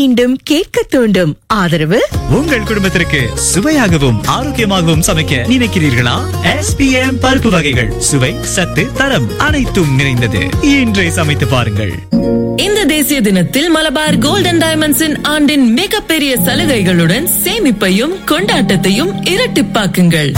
மீண்டும் கேட்க தூண்டும் ஆதரவு உங்கள் குடும்பத்திற்கு சுவையாகவும் ஆரோக்கியமாகவும் சமைக்க நினைக்கிறீர்களா எஸ்பிஎம் பருப்பு வகைகள் சுவை சத்து தரம் அனைத்தும் நிறைந்தது இன்றே சமைத்து பாருங்கள் இந்த தேசிய தினத்தில் மலபார் கோல்டன் டைமண்ட்ஸின் ஆண்டின் மிகப்பெரிய சலுகைகளுடன் சேமிப்பையும் கொண்டாட்டத்தையும் இரட்டிப்பாக்குங்கள்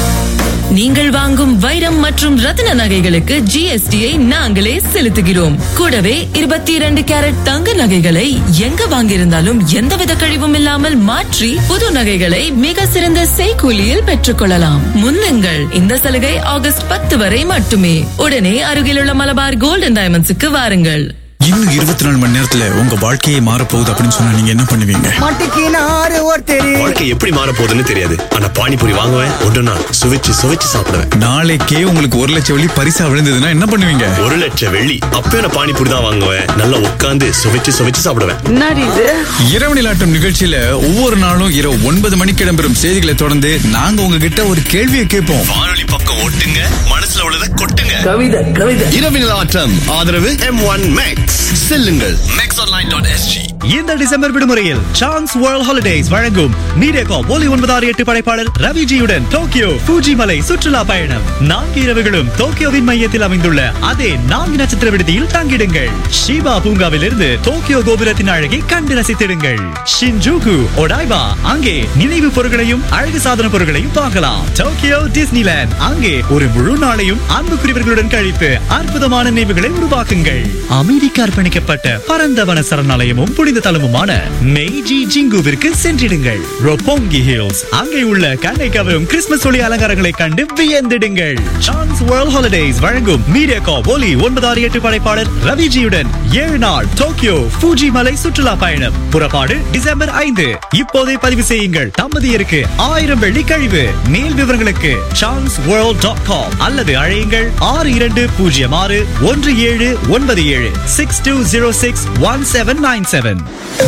நீங்கள் வாங்கும் வைரம் மற்றும் ரத்தின நகைகளுக்கு ஜிஎஸ்டியை நாங்களே செலுத்துகிறோம் கூடவே இருபத்தி இரண்டு கேரட் தங்க நகைகளை எங்க வாங்கியிருந்தாலும் எந்தவித கழிவும் இல்லாமல் மாற்றி புது நகைகளை மிக சிறந்த செய்கூலியில் பெற்றுக்கொள்ளலாம் முன்னுங்கள் இந்த சலுகை ஆகஸ்ட் பத்து வரை மட்டுமே உடனே அருகிலுள்ள மலபார் கோல்டன் டைமண்ட்ஸுக்கு வாருங்கள் இன்னும் இருபத்தி நாலு மணி நேரத்துல உங்க வாழ்க்கையே மாறப்போகுது அப்படின்னு சொன்னா நீங்க என்ன பண்ணுவீங்க மாட்டிக்கினாரு ஒருத்தர் வாழ்க்கை எப்படி மாற போகுதுன்னு தெரியாது ஆனா பானிபூரி வாங்குவேன் ஒன்றுனா சுவைச்சு சுவைச்சு சாப்பிடுவேன் நாளைக்கே உங்களுக்கு ஒரு லட்சம் வெள்ளி பரிசா விழுந்ததுன்னா என்ன பண்ணுவீங்க ஒரு லட்சம் வெள்ளி அப்பவே நான் பானிபூரி தான் வாங்குவேன் நல்லா உட்காந்து சுவைச்சு சுவைச்சு சாப்பிடுவேன் இரவு நிலாட்டம் நிகழ்ச்சியில ஒவ்வொரு நாளும் இரவு ஒன்பது மணிக்கு இடம்பெறும் செய்திகளை தொடர்ந்து நாங்க உங்ககிட்ட ஒரு கேள்வியை கேட்போம் வானொலி பக்கம் ஓட்டுங்க மனசுல உள்ளதை கொட்டுங்க கவிதை கவிதை இரவினல் ஆட்டம் ஆதரவு எம் ஒன் மேக்ஸ் செல்லுங்கள் மேக்ஸ் ஆன்லைன் டாட் எஸ்ஜி இந்த டிசம்பர் விடுமுறையில் சான்ஸ் வேர்ல்ட் ஹாலிடேஸ் வழங்கும் மீடியாகா ஒலி ஒன்பதாறு எட்டு படைப்பாளர் ரவிஜியுடன் டோக்கியோ பூஜி மலை சுற்றுலா பயணம் நான்கு இரவுகளும் டோக்கியோவின் மையத்தில் அமைந்துள்ள அதே நான்கு நட்சத்திர விடுதியில் தங்கிடுங்கள் ஷிபா பூங்காவிலிருந்து டோக்கியோ கோபுரத்தின் அழகை கண்டு ரசித்திடுங்கள் ஷின்ஜூகு ஒடாய்பா அங்கே நினைவு பொருட்களையும் அழகு சாதன பொருட்களையும் பார்க்கலாம் டோக்கியோ டிஸ்னிலேண்ட் அங்கே ஒரு முழு நாளையும் அன்புக்குரியவர்களுடன் கழித்து அற்புதமான நினைவுகளை உருவாக்குங்கள் அமைதிக்கு அர்ப்பணிக்கப்பட்ட பரந்த வன சரணாலயமும் புனித தலமுமான மெய்ஜி ஜிங்குவிற்கு சென்றிடுங்கள் ரொப்போங்கி ஹில்ஸ் அங்கே உள்ள கண்ணை கவரும் கிறிஸ்துமஸ் ஒளி அலங்காரங்களை கண்டு வியந்திடுங்கள் சான்ஸ் வேர்ல்ட் ஹாலிடேஸ் வழங்கும் மீடியா கா ஒலி ஒன்பதாறு எட்டு படைப்பாளர் ரவிஜியுடன் ஏழு நாள் டோக்கியோ ஃபூஜி மலை சுற்றுலா பயணம் புறப்பாடு டிசம்பர் ஐந்து இப்போதே பதிவு செய்யுங்கள் தம்பதியருக்கு ஆயிரம் வெள்ளி கழிவு மேல் விவரங்களுக்கு சான்ஸ் வேர்ல்ட் டாட் காம் அல்லது அழையுங்கள் ஆறு இரண்டு பூஜ்ஜியம் ஆறு ஒன்று ஏழு ஒன்பது ஏழு six two zero six one seven nine seven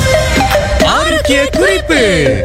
ஆரோக்கிய குறிப்பு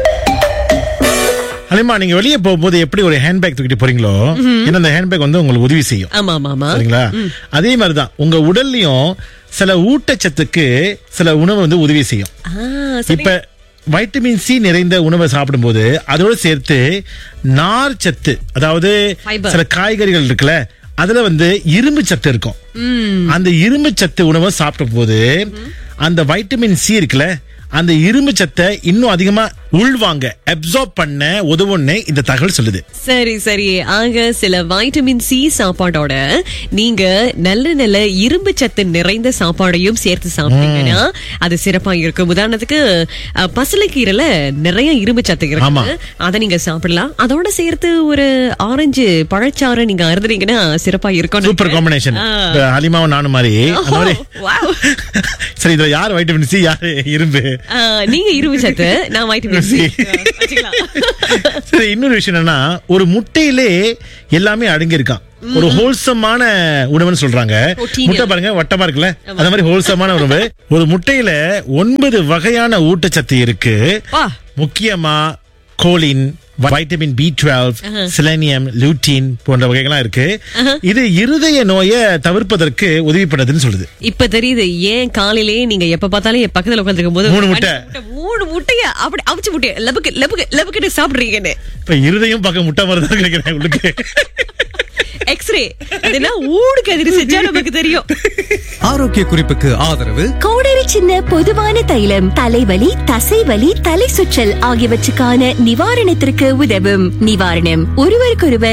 அலிமா நீங்க வெளியே போகும்போது எப்படி ஒரு ஹேண்ட்பேக் தூக்கிட்டு போறீங்களோ ஏன்னா அந்த ஹேண்ட்பேக் வந்து உங்களுக்கு உதவி செய்யும் ஆமா ஆமா ஆமா சரிங்களா அதே மாதிரிதான் உங்க உடல்லையும் சில ஊட்டச்சத்துக்கு சில உணவு வந்து உதவி செய்யும் இப்ப வைட்டமின் சி நிறைந்த உணவை சாப்பிடும்போது அதோட சேர்த்து நார் சத்து அதாவது Fiber. சில காய்கறிகள் இருக்குல்ல அதுல வந்து இரும்பு சத்து இருக்கும் அந்த இரும்பு சத்து உணவை சாப்பிட்ட போது அந்த வைட்டமின் சி இருக்குல்ல அந்த இரும்பு சத்தை இன்னும் அதிகமா உள்வாங்க அப்சார்ப் பண்ண உதவுன்னு இந்த தகவல் சொல்லுது சரி சரி ஆக சில வைட்டமின் சி சாப்பாடோட நீங்க நல்ல நல்ல இரும்பு சத்து நிறைந்த சாப்பாடையும் சேர்த்து சாப்பிட்டீங்கன்னா அது சிறப்பா இருக்கும் உதாரணத்துக்கு அஹ், பசலைக்கீரைல நிறைய இரும்பு சத்து ஆமா. இருக்கு அதை நீங்க சாப்பிடலாம் அதோட சேர்த்து ஒரு ஆரஞ்சு பழச்சாறு நீங்க அருந்துறீங்கன்னா சிறப்பா இருக்கும் சூப்பர் காம்பினேஷன் ஹலிமாவும் நானும் மாதிரி அந்த மாதிரி சரி இதுல யார் வைட்டமின் சி யாரு இரும்பு நீங்க இரும்பு சத்து நான் வைட்டமின் சி வச்சுக்கலாம். சரி இன்னொரு விஷயம் என்னன்னா ஒரு முட்டையிலே எல்லாமே அடங்கி இருக்கான் ஒரு ஹோல்சமான உணவுன்னு சொல்றாங்க Protein. முட்டை பாருங்க வட்டமா இருக்குல்ல அந்த மாதிரி ஹோல்சமான உணவு ஒரு முட்டையில ஒன்பது வகையான ஊட்டச்சத்து இருக்கு வா. முக்கியமா choline vitamin B twelve selenium lutein போன்ற வகைகள்லாம் இருக்கு இது இருதய நோயை தவிர்ப்பதற்கு உதவி பண்ணுதுன்னு சொல்லுது இப்ப தெரியுது ஏன் காலையிலே நீங்க எப்ப பார்த்தாலும் என் பக்கத்துல உட்காந்துருக்கும் போது மூணு முட்டை. மூணு முட்டைய அப்படி அவிச்சு முட்டைய லபுக்கு லபுக்கு லபுக்கு சாப்பிடுறீங்கன்னு இப்ப இருதயம் பார்க்க முட்டை மாதிரி தான் கிடைக்கிறேன் உங்களுக்கு எக்ஸ்ரே இதெல்லாம் ஊடு கதிரி செஞ்சா நமக்கு தெரியும் ஆரோக்கிய குறிப்புக்கு ஆதரவு கோடரி சின்ன பொதுவான தைலம் தலைவலி தசைவலி தலை சுற்றல் ஆகியவற்றுக்கான நிவாரணத்திற்கு உதவும் நிவாரணம் ஒருவருக்கொருவர்